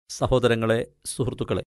സഹോദരങ്ങളെ സുഹൃത്തുക്കളെ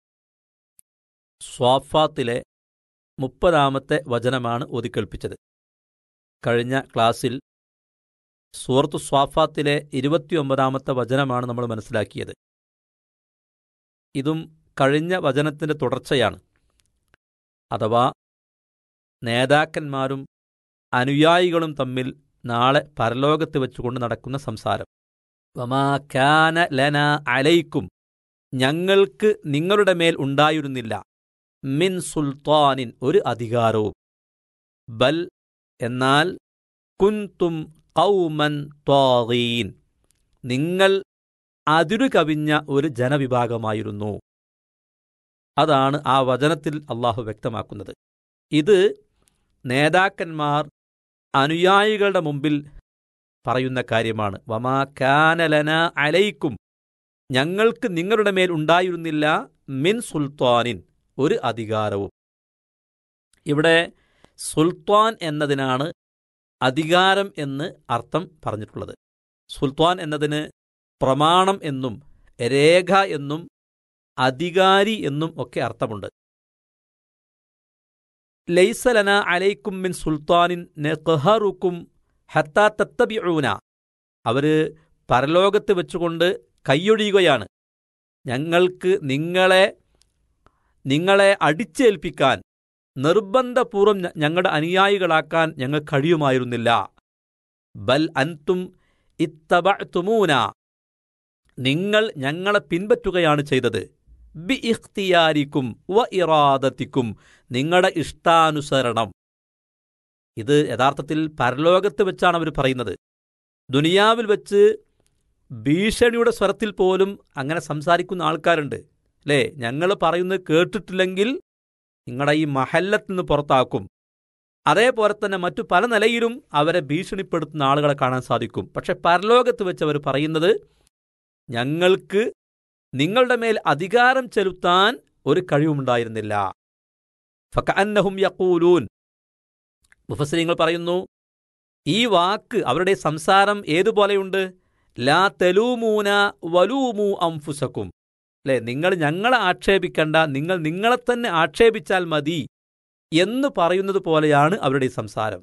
സ്വാഫാത്തിലെ മുപ്പതാമത്തെ വചനമാണ് ഓതിക്കേൾപ്പിച്ചത് കഴിഞ്ഞ ക്ലാസ്സിൽ സൂറത്തു സ്വാഫാത്തിലെ ഇരുപത്തിയൊമ്പതാമത്തെ വചനമാണ് നമ്മൾ മനസ്സിലാക്കിയത് ഇതും കഴിഞ്ഞ വചനത്തിന്റെ തുടർച്ചയാണ് അഥവാ നേതാക്കന്മാരും അനുയായികളും തമ്മിൽ നാളെ പരലോകത്ത് വെച്ചുകൊണ്ട് നടക്കുന്ന സംസാരം വമാ കാന ലന അലൈക്കും ഞങ്ങൾക്ക് നിങ്ങളുടെ മേൽ ഉണ്ടായിരുന്നില്ല മിൻ സുൽത്താനിൻ ഒരു അധികാരവും ബൽ എന്നാൽ കുന്തും കൗമൻ ത്വാഗീൻ നിങ്ങൾ അതിരു കവിഞ്ഞ ഒരു ജനവിഭാഗമായിരുന്നു അതാണ് ആ വചനത്തിൽ അള്ളാഹു വ്യക്തമാക്കുന്നത് ഇത് നേതാക്കന്മാർ അനുയായികളുടെ മുമ്പിൽ പറയുന്ന കാര്യമാണ് വമാ കാനലന അലൈക്കും ഞങ്ങൾക്ക് നിങ്ങളുടെ മേൽ ഉണ്ടായിരുന്നില്ല മിൻ സുൽത്താനിൻ ഒരു അധികാരവും ഇവിടെ സുൽത്താൻ എന്നതിനാണ് അധികാരം എന്ന് അർത്ഥം പറഞ്ഞിട്ടുള്ളത് സുൽത്താൻ എന്നതിന് പ്രമാണം എന്നും രേഖ എന്നും അധികാരി എന്നും ഒക്കെ അർത്ഥമുണ്ട് ലൈസലന അലൈക്കും മിൻ സുൽത്താനിൻ നെഹറുക്കും ഹത്താ തത്തബിഊന അവര് പരലോകത്ത് വെച്ചുകൊണ്ട് കൈയൊഴിയുകയാണ് ഞങ്ങൾക്ക് നിങ്ങളെ നിങ്ങളെ അടിച്ചേൽപ്പിക്കാൻ നിർബന്ധപൂർവം ഞങ്ങളുടെ അനുയായികളാക്കാൻ ഞങ്ങൾ കഴിയുമായിരുന്നില്ല ബൽ അൻതും ഇത്തബഅ്തുമൂന നിങ്ങൾ ഞങ്ങളെ പിൻപറ്റുകയാണ് ചെയ്തത് ബി ഇഖ്തിയാരിക്കും വ ഇറാദത്തിക്കും നിങ്ങളുടെ ഇഷ്ടാനുസരണം ഇത് യഥാർത്ഥത്തിൽ പരലോകത്ത് വെച്ചാണ് അവർ പറയുന്നത് ദുനിയാവിൽ വെച്ച് ഭീഷണിയുടെ സ്വരത്തിൽ പോലും അങ്ങനെ സംസാരിക്കുന്ന ആൾക്കാരുണ്ട് അല്ലേ ഞങ്ങൾ പറയുന്നത് കേട്ടിട്ടില്ലെങ്കിൽ നിങ്ങളുടെ ഈ മഹല്ലത്തിൽ നിന്ന് പുറത്താക്കും അതേപോലെ തന്നെ മറ്റു പല നിലയിലും അവരെ ഭീഷണിപ്പെടുത്തുന്ന ആളുകളെ കാണാൻ സാധിക്കും പക്ഷെ പരലോകത്ത് വെച്ച് അവർ പറയുന്നത് ഞങ്ങൾക്ക് നിങ്ങളുടെ മേൽ അധികാരം ചെലുത്താൻ ഒരു കഴിവുമുണ്ടായിരുന്നില്ല ഫക്കന്നഹും യക്കൂലൂൻ മുഫസരിങ്ങൾ പറയുന്നു ഈ വാക്ക് അവരുടെ സംസാരം ഏതുപോലെയുണ്ട് ലാ തെലൂമൂന വലൂമു അംഫുസക്കും അല്ലെ നിങ്ങൾ ഞങ്ങളെ ആക്ഷേപിക്കണ്ട നിങ്ങൾ നിങ്ങളെ തന്നെ ആക്ഷേപിച്ചാൽ മതി എന്ന് പറയുന്നത് പോലെയാണ് അവരുടെ സംസാരം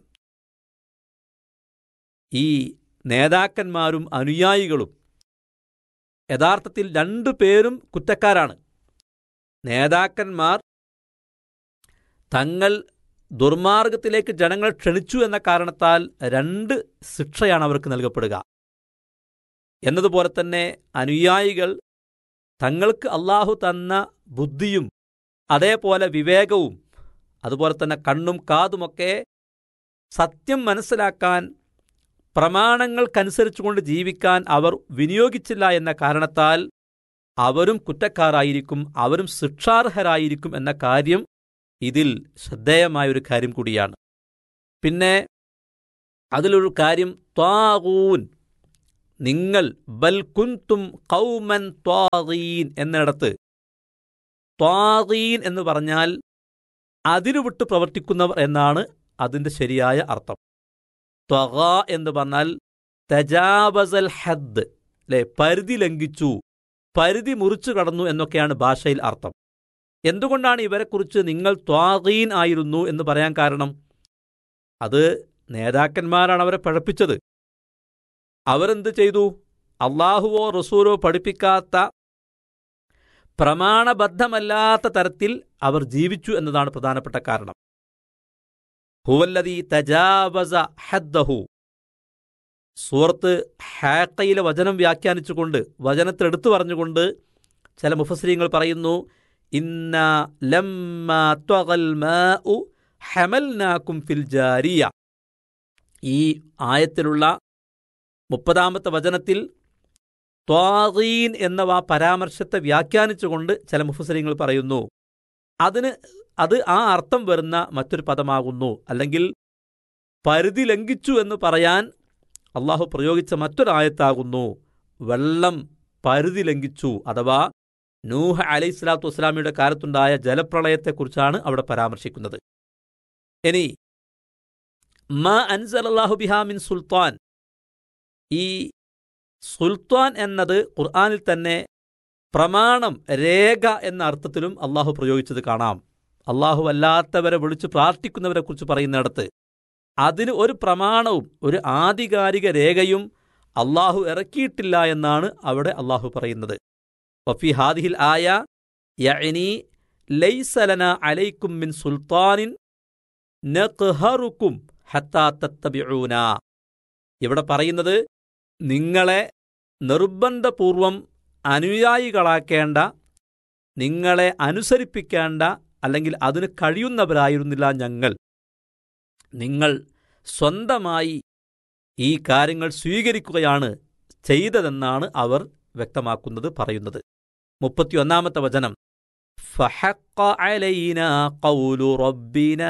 ഈ നേതാക്കന്മാരും അനുയായികളും യഥാർത്ഥത്തിൽ രണ്ടു പേരും കുറ്റക്കാരാണ് നേതാക്കന്മാർ തങ്ങൾ ദുർമാർഗത്തിലേക്ക് ജനങ്ങൾ ക്ഷണിച്ചു എന്ന കാരണത്താൽ രണ്ട് ശിക്ഷയാണ് അവർക്ക് നൽകപ്പെടുക എന്നതുപോലെ തന്നെ അനുയായികൾ തങ്ങൾക്ക് അള്ളാഹു തന്ന ബുദ്ധിയും അതേപോലെ വിവേകവും അതുപോലെ തന്നെ കണ്ണും കാതുമൊക്കെ സത്യം മനസ്സിലാക്കാൻ പ്രമാണങ്ങൾക്കനുസരിച്ചുകൊണ്ട് ജീവിക്കാൻ അവർ വിനിയോഗിച്ചില്ല എന്ന കാരണത്താൽ അവരും കുറ്റക്കാരായിരിക്കും അവരും ശിക്ഷാർഹരായിരിക്കും എന്ന കാര്യം ഇതിൽ ശ്രദ്ധേയമായൊരു കാര്യം കൂടിയാണ് പിന്നെ അതിലൊരു കാര്യം ത്വാകൂൻ നിങ്ങൾ ബൽ കുന്തും കൗമൻ ത്വാഗീൻ എന്നിടത്ത് ത്വാഗീൻ എന്ന് പറഞ്ഞാൽ അതിരുവിട്ട് പ്രവർത്തിക്കുന്നവർ എന്നാണ് അതിന്റെ ശരിയായ അർത്ഥം ത്വഗ എന്ന് പറഞ്ഞാൽ തജാവസൽ ഹദ് അല്ലെ പരിധി ലംഘിച്ചു പരിധി മുറിച്ചു കടന്നു എന്നൊക്കെയാണ് ഭാഷയിൽ അർത്ഥം എന്തുകൊണ്ടാണ് ഇവരെക്കുറിച്ച് നിങ്ങൾ ത്വാഗീൻ ആയിരുന്നു എന്ന് പറയാൻ കാരണം അത് നേതാക്കന്മാരാണ് അവരെ പഴപ്പിച്ചത് അവരെന്ത് ചെയ്തു അള്ളാഹുവോ റസൂലോ പഠിപ്പിക്കാത്ത പ്രമാണബദ്ധമല്ലാത്ത തരത്തിൽ അവർ ജീവിച്ചു എന്നതാണ് പ്രധാനപ്പെട്ട കാരണം ഹുവല്ലതി തജാവസ ഹദ്ദഹു സൂറത്ത് ഹാക്കയിലെ വചനം വ്യാഖ്യാനിച്ചുകൊണ്ട് വചനത്തിലെടുത്തു പറഞ്ഞുകൊണ്ട് ചില മുഫസ്രീങ്ങൾ പറയുന്നു ഇന്ന ലമ്മ ത്വഗൽ മാഉ ഹമൽനാക്കും ഫിൽ ജാരിയ ഈ ആയത്തിലുള്ള മുപ്പതാമത്തെ വചനത്തിൽ ത്വാഗീൻ എന്ന ആ പരാമർശത്തെ വ്യാഖ്യാനിച്ചുകൊണ്ട് ചില മുഫസരിങ്ങൾ പറയുന്നു അതിന് അത് ആ അർത്ഥം വരുന്ന മറ്റൊരു പദമാകുന്നു അല്ലെങ്കിൽ പരിധി ലംഘിച്ചു എന്ന് പറയാൻ അള്ളാഹു പ്രയോഗിച്ച മറ്റൊരായത്താകുന്നു വെള്ളം പരിധി ലംഘിച്ചു അഥവാ നൂഹ് അലൈഹി സ്വലാത്തു വസ്സലാമിയുടെ കാലത്തുണ്ടായ ജലപ്രളയത്തെക്കുറിച്ചാണ് അവിടെ പരാമർശിക്കുന്നത് ഇനി മ അൻസലല്ലാഹു ബിഹാമിൻ സുൽത്താൻ ഈ സുൽത്താൻ എന്നത് ഖുർആാനിൽ തന്നെ പ്രമാണം രേഖ എന്ന അർത്ഥത്തിലും അള്ളാഹു പ്രയോഗിച്ചത് കാണാം അള്ളാഹു അല്ലാത്തവരെ വിളിച്ച് പ്രാർത്ഥിക്കുന്നവരെ കുറിച്ച് പറയുന്നിടത്ത് അതിന് ഒരു പ്രമാണവും ഒരു ആധികാരിക രേഖയും അള്ളാഹു ഇറക്കിയിട്ടില്ല എന്നാണ് അവിടെ അള്ളാഹു പറയുന്നത് വഫി ഹാദിഹിൽ ആയ യഅനി ലൈസലന അലൈക്കും മിൻ സുൽത്താനിൻ നഖ്ഹറുക്കും ഹത്താ തത്തബിഊന ഇവിടെ പറയുന്നത് നിങ്ങളെ നിർബന്ധപൂർവം അനുയായികളാക്കേണ്ട നിങ്ങളെ അനുസരിപ്പിക്കേണ്ട അല്ലെങ്കിൽ അതിന് കഴിയുന്നവരായിരുന്നില്ല ഞങ്ങൾ നിങ്ങൾ സ്വന്തമായി ഈ കാര്യങ്ങൾ സ്വീകരിക്കുകയാണ് ചെയ്തതെന്നാണ് അവർ വ്യക്തമാക്കുന്നത് പറയുന്നത് മുപ്പത്തിയൊന്നാമത്തെ വചനം فحق علينا قول ربنا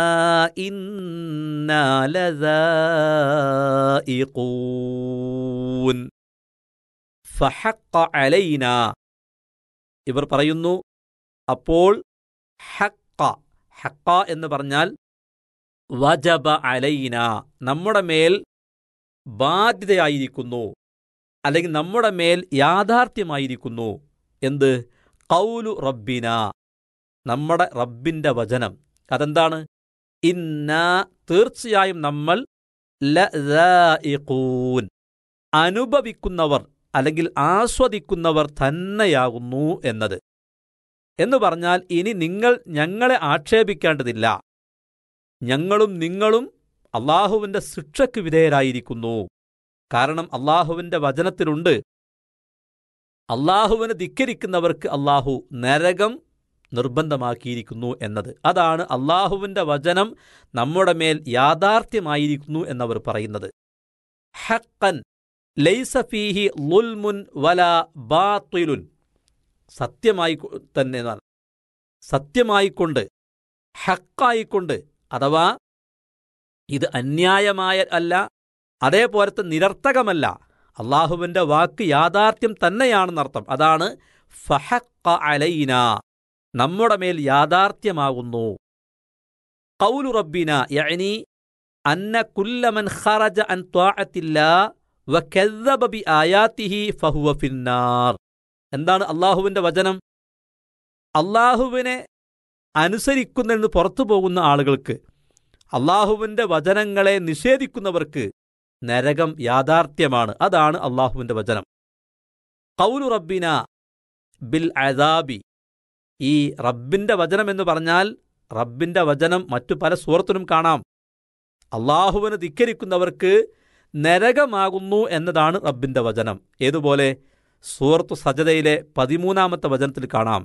إنا لذائقون فحق علينا ഇവർ പറയുന്നു അപ്പോൾ ഹക്ക ഹക്ക എന്ന് പറഞ്ഞാൽ വജബ അലൈന നമ്മുടെ മേൽ ബാധ്യതയായിരിക്കുന്നു അല്ലെങ്കിൽ നമ്മുടെ മേൽ യാഥാർത്ഥ്യമായിരിക്കുന്നു എന്ത് കൗലു റബ്ബിന നമ്മുടെ റബ്ബിന്റെ വചനം അതെന്താണ് ഇന്ന തീർച്ചയായും നമ്മൾ ലൂൻ അനുഭവിക്കുന്നവർ അല്ലെങ്കിൽ ആസ്വദിക്കുന്നവർ തന്നെയാകുന്നു എന്നത് എന്ന് പറഞ്ഞാൽ ഇനി നിങ്ങൾ ഞങ്ങളെ ആക്ഷേപിക്കേണ്ടതില്ല ഞങ്ങളും നിങ്ങളും അള്ളാഹുവിന്റെ ശിക്ഷയ്ക്ക് വിധേയരായിരിക്കുന്നു കാരണം അള്ളാഹുവിന്റെ വചനത്തിലുണ്ട് അള്ളാഹുവിനെ ധിക്കരിക്കുന്നവർക്ക് അള്ളാഹു നരകം നിർബന്ധമാക്കിയിരിക്കുന്നു എന്നത് അതാണ് അള്ളാഹുവിന്റെ വചനം നമ്മുടെ മേൽ യാഥാർത്ഥ്യമായിരിക്കുന്നു എന്നവർ പറയുന്നത് ഹക്കൻ ലൈസഫീഹി ലുൽമുൻ വല ബാത്തിലുൻ സത്യമായി തന്നെ സത്യമായിക്കൊണ്ട് ഹക്കായിക്കൊണ്ട് അഥവാ ഇത് അന്യായമായ അല്ല അതേപോലത്തെ നിരർത്ഥകമല്ല അള്ളാഹുവിന്റെ വാക്ക് യാഥാർത്ഥ്യം തന്നെയാണെന്നർത്ഥം അതാണ് ഫഹക്ക അലൈന നമ്മുടെ മേൽ യാഥാർത്ഥ്യമാകുന്നു കൗലു റബ്ബിന യഅനി അന്ന കുല്ലമൻ ഖറജ അൻ ത്വാഅത്തില്ലാ വകذب ബിആയാതിഹി ഫഹുവ ഫിന്നാർ എന്താണ് അള്ളാഹുവിന്റെ വചനം അള്ളാഹുവിനെ അനുസരിക്കുന്നെന്ന് പുറത്തു പോകുന്ന ആളുകൾക്ക് അള്ളാഹുവിന്റെ വചനങ്ങളെ നിഷേധിക്കുന്നവർക്ക് നരകം യാഥാർത്ഥ്യമാണ് അതാണ് അള്ളാഹുവിന്റെ വചനം കൗലു റബ്ബിന ബിൽ അദാബി ഈ റബ്ബിന്റെ വചനം എന്ന് പറഞ്ഞാൽ റബ്ബിന്റെ വചനം മറ്റു പല സൂറത്തിനും കാണാം അള്ളാഹുവിനെ ധിക്കരിക്കുന്നവർക്ക് നരകമാകുന്നു എന്നതാണ് റബ്ബിന്റെ വചനം ഏതുപോലെ സൂറത്തു സജതയിലെ പതിമൂന്നാമത്തെ വചനത്തിൽ കാണാം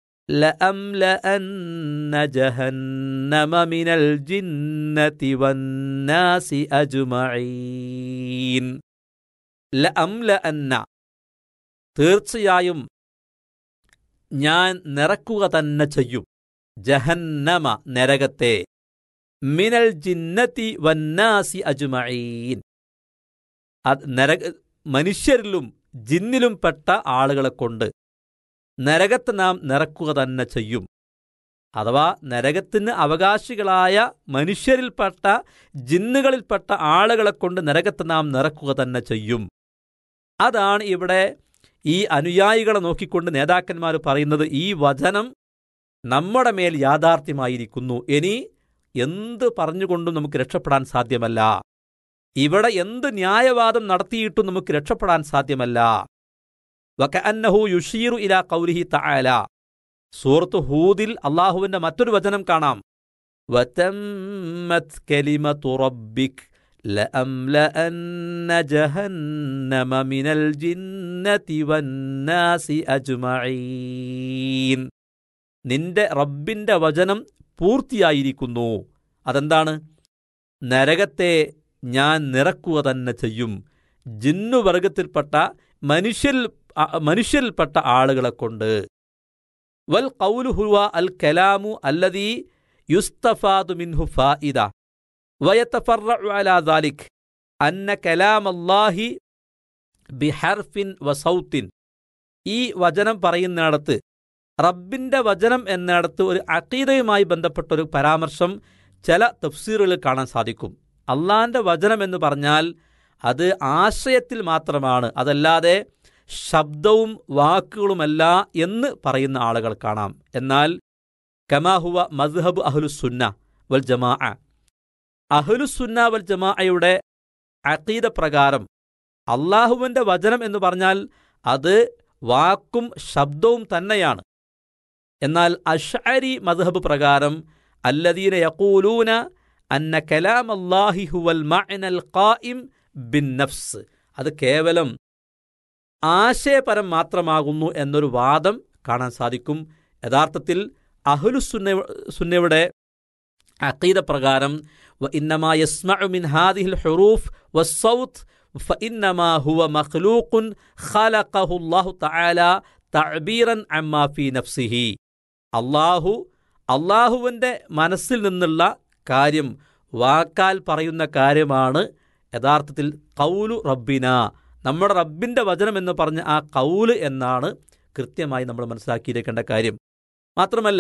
لأملأن جهنم من الجنة والناس أجمعين لأملأن തീർച്ചയായും ഞാൻ നിറക്കുക തന്നെ ചെയ്യും ജഹന്നമ നരകത്തെ മിനൽ ജിന്നത്തി വന്നാസി അജുമഈൻ നരക മനുഷ്യരിലും ജിന്നിലും പെട്ട ആളുകളെ കൊണ്ട് നരകത്ത് നാം നിറക്കുക തന്നെ ചെയ്യും അഥവാ നരകത്തിന് അവകാശികളായ മനുഷ്യരിൽപ്പെട്ട ജിന്നുകളിൽപ്പെട്ട ആളുകളെ കൊണ്ട് നരകത്ത് നാം നിറക്കുക തന്നെ ചെയ്യും അതാണ് ഇവിടെ ഈ അനുയായികളെ നോക്കിക്കൊണ്ട് നേതാക്കന്മാർ പറയുന്നത് ഈ വചനം നമ്മുടെ മേൽ യാഥാർത്ഥ്യമായിരിക്കുന്നു ഇനി എന്ത് പറഞ്ഞുകൊണ്ടും നമുക്ക് രക്ഷപ്പെടാൻ സാധ്യമല്ല ഇവിടെ എന്ത് ന്യായവാദം നടത്തിയിട്ടും നമുക്ക് രക്ഷപ്പെടാൻ സാധ്യമല്ല വകഅന്നഹു യുഷീറു ഇലാ ഖൗലിഹി തആല സൂറത്ത് ഹൂദിൽ അള്ളാഹുവിന്റെ മറ്റൊരു വചനം കാണാം വതമ്മത് കലിമതു റബ്ബിക് ലഅംലഅന്ന ജഹന്നമ മിനൽ ജിന്നതി വന്നാസി അജ്മഈൻ നിന്റെ റബ്ബിന്റെ വചനം പൂർത്തിയായിരിക്കുന്നു അതെന്താണ് നരകത്തെ ഞാൻ നിറക്കുക തന്നെ ചെയ്യും ജിന്നുവർഗത്തിൽപ്പെട്ട മനുഷ്യരിൽ മനുഷ്യരിൽപ്പെട്ട ആളുകളെ കൊണ്ട് വൽ കൗലു ഹുവ അൽ കലാമു അല്ലദീ യുസ്തഫാദു മിൻഹു ഫായിദ വയത്തഫറഉ അലാ ദാലിക് അന്ന കലാമല്ലാഹി ബിഹർഫിൻ വസൗത്തിൻ ഈ വചനം പറയുന്നിടത്ത് റബ്ബിന്റെ വചനം എന്നിടത്ത് ഒരു അക്കീതയുമായി ബന്ധപ്പെട്ട ഒരു പരാമർശം ചില തഫ്സീറുകളിൽ കാണാൻ സാധിക്കും അള്ളാന്റെ വചനം എന്ന് പറഞ്ഞാൽ അത് ആശയത്തിൽ മാത്രമാണ് അതല്ലാതെ ശബ്ദവും വാക്കുകളുമല്ല എന്ന് പറയുന്ന ആളുകൾ കാണാം എന്നാൽ കമാഹുവ മദ്ഹബ് അഹ്ലുസുന്ന വൽ ജമാ അഹ്ലുസുന്ന വൽ ജമാഅയുടെ അഖീദ പ്രകാരം അള്ളാഹുവിൻ്റെ വചനം എന്ന് പറഞ്ഞാൽ അത് വാക്കും ശബ്ദവും തന്നെയാണ് എന്നാൽ അഷ്അരി മദ്ഹബ് പ്രകാരം അല്ലദീന യഖൂലൂന അന്ന കലാം അല്ലാഹി ഹുവൽ മഅനൽ ഖായിം ബിൻ നഫ്സ് അത് കേവലം ആശയപരം മാത്രമാകുന്നു എന്നൊരു വാദം കാണാൻ സാധിക്കും യഥാർത്ഥത്തിൽ അഹ്ലുസുന്ന സുന്നയുടെ അഖീദ പ്രകാരം وإنما يسمع من هذه الحروف والصوت فإنما هو مخلوق خلقه الله تعالى تعبيرا عما في نفسه അള്ളാഹു അള്ളാഹുവിൻ്റെ മനസ്സിൽ നിന്നുള്ള കാര്യം വാക്കാൽ പറയുന്ന കാര്യമാണ് യഥാർത്ഥത്തിൽ കൗലു റബ്ബിന നമ്മുടെ റബ്ബിൻ്റെ വചനം എന്ന് പറഞ്ഞ ആ കൗല് എന്നാണ് കൃത്യമായി നമ്മൾ മനസ്സിലാക്കിയിരിക്കേണ്ട കാര്യം മാത്രമല്ല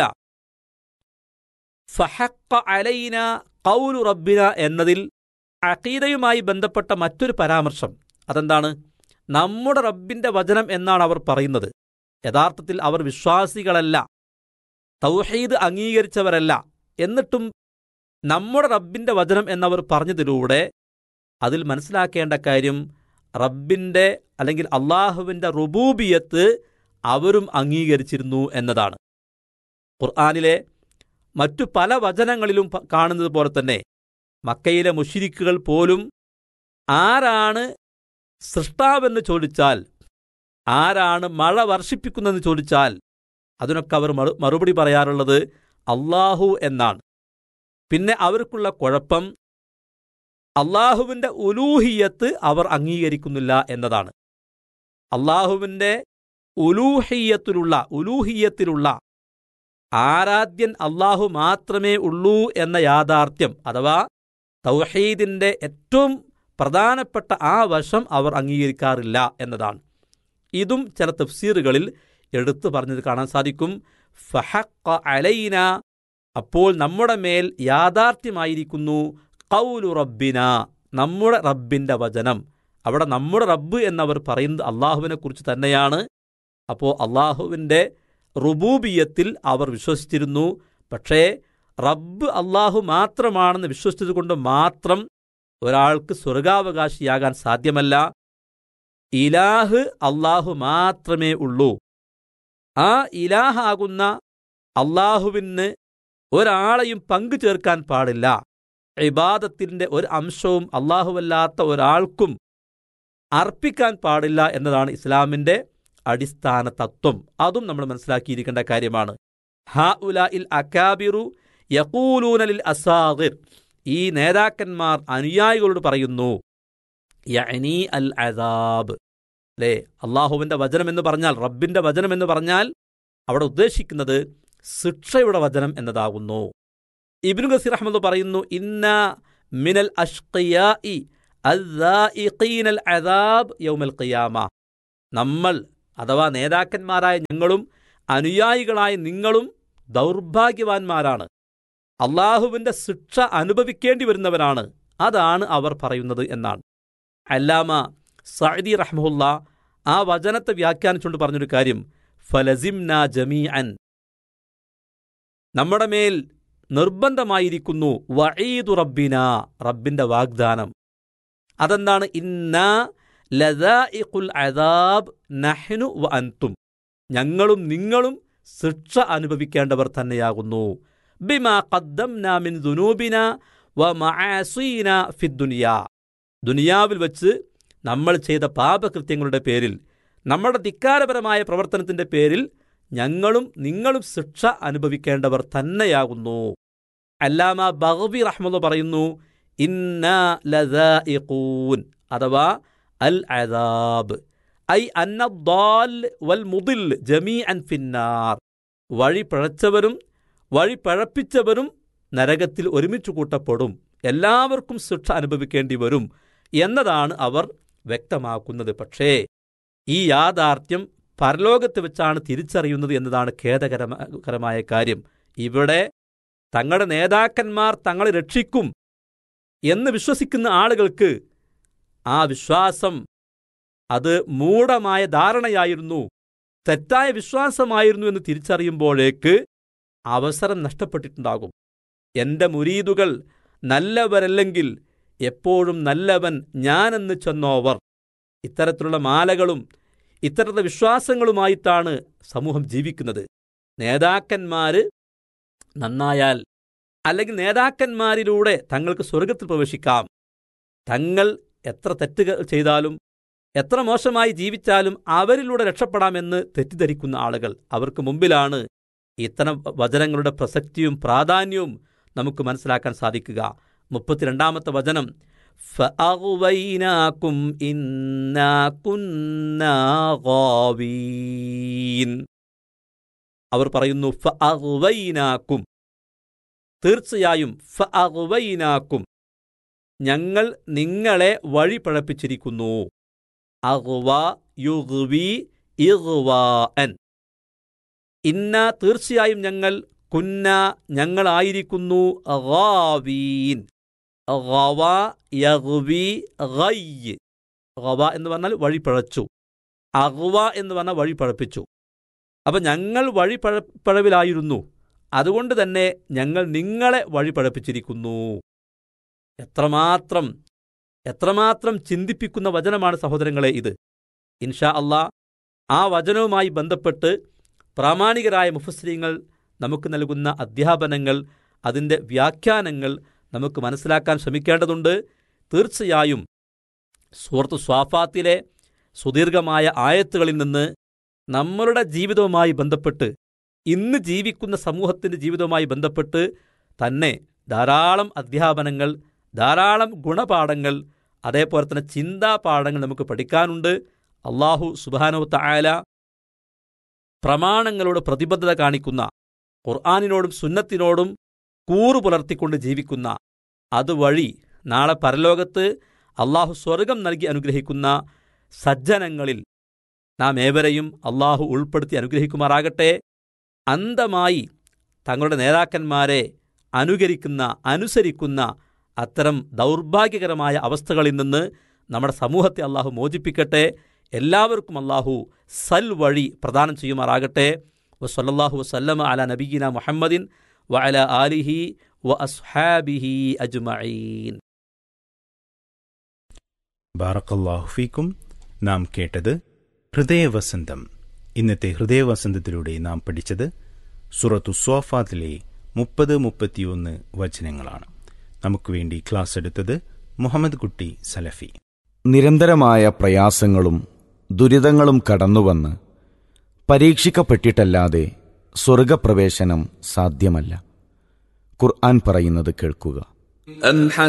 ഫഹക്ക അലൈന കൗലു റബ്ബിന എന്നതിൽ അഖീദയുമായി ബന്ധപ്പെട്ട മറ്റൊരു പരാമർശം അതെന്താണ് നമ്മുടെ റബ്ബിന്റെ വചനം എന്നാണ് അവർ പറയുന്നത് യഥാർത്ഥത്തിൽ അവർ വിശ്വാസികളല്ല തൗഹീദ് അംഗീകരിച്ചവരല്ല എന്നിട്ടും നമ്മുടെ റബ്ബിന്റെ വചനം എന്നവർ പറഞ്ഞതിലൂടെ അതിൽ മനസ്സിലാക്കേണ്ട കാര്യം റബ്ബിന്റെ അല്ലെങ്കിൽ അള്ളാഹുവിന്റെ റുബൂബിയത്ത് അവരും അംഗീകരിച്ചിരുന്നു എന്നതാണ് ഖുർആാനിലെ മറ്റു പല വചനങ്ങളിലും പ- കാണുന്നത് പോലെ തന്നെ മക്കയിലെ മുഷിരിക്കുകൾ പോലും ആരാണ് സൃഷ്ടാവെന്ന് ചോദിച്ചാൽ ആരാണ് മഴ വർഷിപ്പിക്കുന്നതെന്ന് ചോദിച്ചാൽ അതിനൊക്കെ അവർ മറു- മറുപടി പറയാറുള്ളത് അള്ളാഹു എന്നാണ് പിന്നെ അവർക്കുള്ള കുഴപ്പം അള്ളാഹുവിൻ്റെ ഉലൂഹിയത്ത് അവർ അംഗീകരിക്കുന്നില്ല എന്നതാണ് അള്ളാഹുവിൻ്റെ ഉലൂഹിയത്തിലുള്ള ഉലൂഹിയത്തിലുള്ള ആരാധ്യൻ അള്ളാഹു മാത്രമേ ഉള്ളൂ എന്ന യാഥാർത്ഥ്യം അഥവാ തൗഹീദിന്റെ ഏറ്റവും പ്രധാനപ്പെട്ട ആ വശം അവർ അംഗീകരിക്കാറില്ല എന്നതാണ് ഇതും ചില തഫ്സീറുകളിൽ എടുത്തു പറഞ്ഞത് കാണാൻ സാധിക്കും ഫഹക്ക അലൈന അപ്പോൾ നമ്മുടെ മേൽ യാഥാർത്ഥ്യമായിരിക്കുന്നു കൗലു റബ്ബിന നമ്മുടെ റബ്ബിന്റെ വചനം അവിടെ നമ്മുടെ റബ്ബ് എന്നവർ പറയുന്നത് അള്ളാഹുവിനെ കുറിച്ച് തന്നെയാണ് അപ്പോൾ അള്ളാഹുവിൻ്റെ റുബൂബിയത്തിൽ അവർ വിശ്വസിച്ചിരുന്നു പക്ഷേ റബ്ബ് അള്ളാഹു മാത്രമാണെന്ന് വിശ്വസിച്ചതുകൊണ്ട് മാത്രം ഒരാൾക്ക് സ്വർഗാവകാശിയാകാൻ സാധ്യമല്ല ഇലാഹ് അള്ളാഹു മാത്രമേ ഉള്ളൂ ആ ഇലാഹാകുന്ന അള്ളാഹുവിന് ഒരാളെയും പങ്കു ചേർക്കാൻ പാടില്ല ഇബാദത്തിന്റെ ഒരു അംശവും അള്ളാഹുവല്ലാത്ത ഒരാൾക്കും അർപ്പിക്കാൻ പാടില്ല എന്നതാണ് ഇസ്ലാമിന്റെ അടിസ്ഥാന തത്വം അതും നമ്മൾ മനസ്സിലാക്കിയിരിക്കേണ്ട കാര്യമാണ് ഹ ഉല ഇൽ അക്കാബിറു യക്കൂലൂനലിൽ അസാദിർ ഈ നേതാക്കന്മാർ അനുയായികളോട് പറയുന്നു യഅനി അൽ അദാബ് അല്ലേ അള്ളാഹുവിന്റെ വചനം എന്ന് പറഞ്ഞാൽ റബ്ബിന്റെ വചനം എന്ന് പറഞ്ഞാൽ അവിടെ ഉദ്ദേശിക്കുന്നത് ശിക്ഷയുടെ വചനം എന്നതാകുന്നു ഇബ്നു ഗസീർ അഹമ്മദ് പറയുന്നു ഇന്ന മിനൽ അഷ്ഖിയാഇ അൽ അദാബ് യൗമൽ ഖിയാമ നമ്മൾ അഥവാ നേതാക്കന്മാരായ ഞങ്ങളും അനുയായികളായ നിങ്ങളും ദൗർഭാഗ്യവാന്മാരാണ് അള്ളാഹുവിന്റെ ശിക്ഷ അനുഭവിക്കേണ്ടി വരുന്നവരാണ് അതാണ് അവർ പറയുന്നത് എന്നാണ് അല്ലാമ സഅദി റഹ്മുല്ല ആ വചനത്തെ വ്യാഖ്യാനിച്ചുകൊണ്ട് പറഞ്ഞൊരു കാര്യം ഫലസിംന ജമീ അൻ നമ്മുടെ മേൽ നിർബന്ധമായിരിക്കുന്നു വഈദു റബ്ബിന റബ്ബിന്റെ വാഗ്ദാനം അതെന്താണ് ഇന്ന ലദാഇഖുൽ അദാബ് നഹ്നു വ അൻതും ഞങ്ങളും നിങ്ങളും ശിക്ഷ അനുഭവിക്കേണ്ടവർ തന്നെയാകുന്നു ബിമാ ഖദ്ദംനാ മിൻ ദുനൂബിന വ മആസീന ഫിദ്ദുനിയ ദുനിയാവിൽ വച്ച് നമ്മൾ ചെയ്ത പാപകൃത്യങ്ങളുടെ പേരിൽ നമ്മുടെ ധിക്കാരപരമായ പ്രവർത്തനത്തിന്റെ പേരിൽ ഞങ്ങളും നിങ്ങളും ശിക്ഷ അനുഭവിക്കേണ്ടവർ തന്നെയാകുന്നു അല്ലാമ ബഹബി റഹ്മദ് പറയുന്നു ഇന്ന ലദാഇഖൂൻ അഥവാ അൽ അദാബ് ഐ അന്നദ്ദാൽ വൽ മുദിൽ ജമീഅൻ ഫിന്നാർ വഴി പിഴച്ചവരും വഴി പഴപ്പിച്ചവരും നരകത്തിൽ ഒരുമിച്ച് കൂട്ടപ്പെടും എല്ലാവർക്കും ശിക്ഷ അനുഭവിക്കേണ്ടി വരും എന്നതാണ് അവർ വ്യക്തമാക്കുന്നത് പക്ഷേ ഈ യാഥാർത്ഥ്യം പരലോകത്ത് വെച്ചാണ് തിരിച്ചറിയുന്നത് എന്നതാണ് ഖേദകരമായ കാര്യം ഇവിടെ തങ്ങളുടെ നേതാക്കന്മാർ തങ്ങളെ രക്ഷിക്കും എന്ന് വിശ്വസിക്കുന്ന ആളുകൾക്ക് ആ വിശ്വാസം അത് മൂഢമായ ധാരണയായിരുന്നു തെറ്റായ വിശ്വാസമായിരുന്നു എന്ന് തിരിച്ചറിയുമ്പോഴേക്ക് അവസരം നഷ്ടപ്പെട്ടിട്ടുണ്ടാകും എന്റെ മുരീദുകൾ നല്ലവരല്ലെങ്കിൽ എപ്പോഴും നല്ലവൻ ഞാനെന്ന് ചെന്നോവർ ഇത്തരത്തിലുള്ള മാലകളും ഇത്തരത്തിലുള്ള വിശ്വാസങ്ങളുമായിട്ടാണ് സമൂഹം ജീവിക്കുന്നത് നേതാക്കന്മാര് നന്നായാൽ അല്ലെങ്കിൽ നേതാക്കന്മാരിലൂടെ തങ്ങൾക്ക് സ്വർഗത്തിൽ പ്രവേശിക്കാം തങ്ങൾ എത്ര തെറ്റുകൾ ചെയ്താലും എത്ര മോശമായി ജീവിച്ചാലും അവരിലൂടെ രക്ഷപ്പെടാമെന്ന് തെറ്റിദ്ധരിക്കുന്ന ആളുകൾ അവർക്ക് മുമ്പിലാണ് ഇത്തരം വചനങ്ങളുടെ പ്രസക്തിയും പ്രാധാന്യവും നമുക്ക് മനസ്സിലാക്കാൻ സാധിക്കുക മുപ്പത്തിരണ്ടാമത്തെ വചനം ഫഅഗ്വൈനാകും ഇന്നാ കുന്നാ ഗാവീൻ. അവർ പറയുന്നു ഫഅഗ്വൈനാകും തീർച്ചയായും ഫഅഗ്വൈനാകും ഞങ്ങൾ നിങ്ങളെ വഴി പഴപ്പിച്ചിരിക്കുന്നു അഗ്വ യുഗ്വി ഇഗ്വാഅൻ ഇന്ന തീർച്ചയായും ഞങ്ങൾ കുന്ന ഞങ്ങളായിരിക്കുന്നു ഗാവീൻ ഗവ യഗ്വി ഗയ്യ് ഗവ എന്ന് പറഞ്ഞാൽ വഴി പഴച്ചു അഗ്വ എന്ന് പറഞ്ഞാൽ വഴി പഴപ്പിച്ചു അപ്പൊ ഞങ്ങൾ വഴി പഴ പഴവിലായിരുന്നു അതുകൊണ്ട് തന്നെ ഞങ്ങൾ നിങ്ങളെ വഴി പഴപ്പിച്ചിരിക്കുന്നു എത്രമാത്രം എത്രമാത്രം ചിന്തിപ്പിക്കുന്ന വചനമാണ് സഹോദരങ്ങളെ ഇത് ഇൻഷാ അള്ളാ ആ വചനവുമായി ബന്ധപ്പെട്ട് പ്രാമാണികരായ മുഫസ്രീങ്ങൾ നമുക്ക് നൽകുന്ന അധ്യാപനങ്ങൾ അതിൻ്റെ വ്യാഖ്യാനങ്ങൾ നമുക്ക് മനസ്സിലാക്കാൻ ശ്രമിക്കേണ്ടതുണ്ട് തീർച്ചയായും സുഹൃത്ത് സ്വാഫാത്തിലെ സുദീർഘമായ ആയത്തുകളിൽ നിന്ന് നമ്മളുടെ ജീവിതവുമായി ബന്ധപ്പെട്ട് ഇന്ന് ജീവിക്കുന്ന സമൂഹത്തിൻ്റെ ജീവിതവുമായി ബന്ധപ്പെട്ട് തന്നെ ധാരാളം അധ്യാപനങ്ങൾ ധാരാളം ഗുണപാഠങ്ങൾ അതേപോലെ തന്നെ ചിന്താപാഠങ്ങൾ നമുക്ക് പഠിക്കാനുണ്ട് അള്ളാഹു സുബാനു തായാല പ്രമാണങ്ങളോട് പ്രതിബദ്ധത കാണിക്കുന്ന ഖുർആാനിനോടും സുന്നത്തിനോടും കൂറു പുലർത്തിക്കൊണ്ട് ജീവിക്കുന്ന അതുവഴി നാളെ പരലോകത്ത് അള്ളാഹു സ്വർഗം നൽകി അനുഗ്രഹിക്കുന്ന സജ്ജനങ്ങളിൽ നാം ഏവരെയും അള്ളാഹു ഉൾപ്പെടുത്തി അനുഗ്രഹിക്കുമാറാകട്ടെ അന്തമായി തങ്ങളുടെ നേതാക്കന്മാരെ അനുകരിക്കുന്ന അനുസരിക്കുന്ന അത്തരം ദൗർഭാഗ്യകരമായ അവസ്ഥകളിൽ നിന്ന് നമ്മുടെ സമൂഹത്തെ അള്ളാഹു മോചിപ്പിക്കട്ടെ എല്ലാവർക്കും അള്ളാഹു സൽ വഴി പ്രദാനം ചെയ്യുമാറാകട്ടെ വസല്ലാഹു വസല്ലമ അല നബീന മുഹമ്മദിൻ വ അല ആലിഹി വ അസ്ഹാബിഹി അജ്മഈൻ ബാറക്കല്ലാഹു ഫീക്കും നാം കേട്ടത് ഹൃദയവസന്തം ഇന്നത്തെ ഹൃദയവസന്തത്തിലൂടെ നാം പഠിച്ചത് സുറത്തു സ്വാഫാത്തിലെ മുപ്പത് മുപ്പത്തിയൊന്ന് വചനങ്ങളാണ് നമുക്ക് വേണ്ടി ക്ലാസ് എടുത്തത് മുഹമ്മദ് കുട്ടി സലഫി നിരന്തരമായ പ്രയാസങ്ങളും ദുരിതങ്ങളും കടന്നുവന്ന് പരീക്ഷിക്കപ്പെട്ടിട്ടല്ലാതെ സ്വർഗപ്രവേശനം സാധ്യമല്ല ഖുർആൻ പറയുന്നത് കേൾക്കുക أم